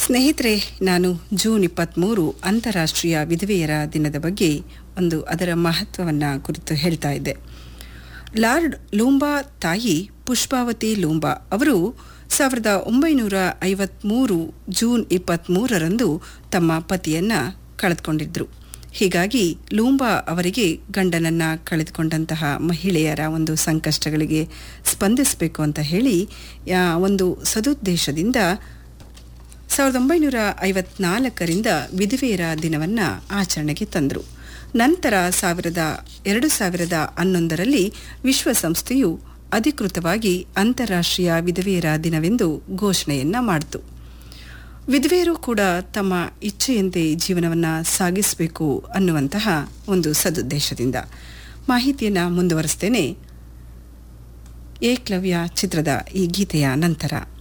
ಸ್ನೇಹಿತರೆ ನಾನು ಜೂನ್ ಇಪ್ಪತ್ತ್ಮೂರು ಅಂತಾರಾಷ್ಟ್ರೀಯ ವಿಧವೆಯರ ದಿನದ ಬಗ್ಗೆ ಒಂದು ಅದರ ಮಹತ್ವವನ್ನು ಕುರಿತು ಹೇಳ್ತಾ ಇದ್ದೆ ಲಾರ್ಡ್ ಲೂಂಬಾ ತಾಯಿ ಪುಷ್ಪಾವತಿ ಲೂಂಬಾ ಅವರು ಸಾವಿರದ ಒಂಬೈನೂರ ಐವತ್ತ್ಮೂರು ಜೂನ್ ಇಪ್ಪತ್ತ್ಮೂರರಂದು ತಮ್ಮ ಪತಿಯನ್ನು ಕಳೆದುಕೊಂಡಿದ್ರು ಹೀಗಾಗಿ ಲೂಂಬಾ ಅವರಿಗೆ ಗಂಡನನ್ನ ಕಳೆದುಕೊಂಡಂತಹ ಮಹಿಳೆಯರ ಒಂದು ಸಂಕಷ್ಟಗಳಿಗೆ ಸ್ಪಂದಿಸಬೇಕು ಅಂತ ಹೇಳಿ ಯಾ- ಒಂದು ಸದುದ್ದೇಶದಿಂದ ಸಾವಿರದ ಒಂಬೈನೂರ ಐವತ್ನಾಲ್ಕರಿಂದ ವಿಧವೆಯರ ದಿನವನ್ನು ಆಚರಣೆಗೆ ತಂದರು ನಂತರ ಸಾವಿರದ ಎರಡು ಸಾವಿರದ ಹನ್ನೊಂದರಲ್ಲಿ ವಿಶ್ವಸಂಸ್ಥೆಯು ಅಧಿಕೃತವಾಗಿ ಅಂತಾರಾಷ್ಟ್ರೀಯ ವಿಧವೆಯರ ದಿನವೆಂದು ಘೋಷಣೆಯನ್ನ ಮಾಡಿತು ವಿಧವೆಯರು ಕೂಡ ತಮ್ಮ ಇಚ್ಛೆಯಂತೆ ಜೀವನವನ್ನು ಸಾಗಿಸಬೇಕು ಅನ್ನುವಂತಹ ಒಂದು ಸದುದ್ದೇಶದಿಂದ ಮಾಹಿತಿಯನ್ನು ಮುಂದುವರಿಸ್ತೇನೆ ಏಕ್ಲವ್ಯ ಚಿತ್ರದ ಈ ಗೀತೆಯ ನಂತರ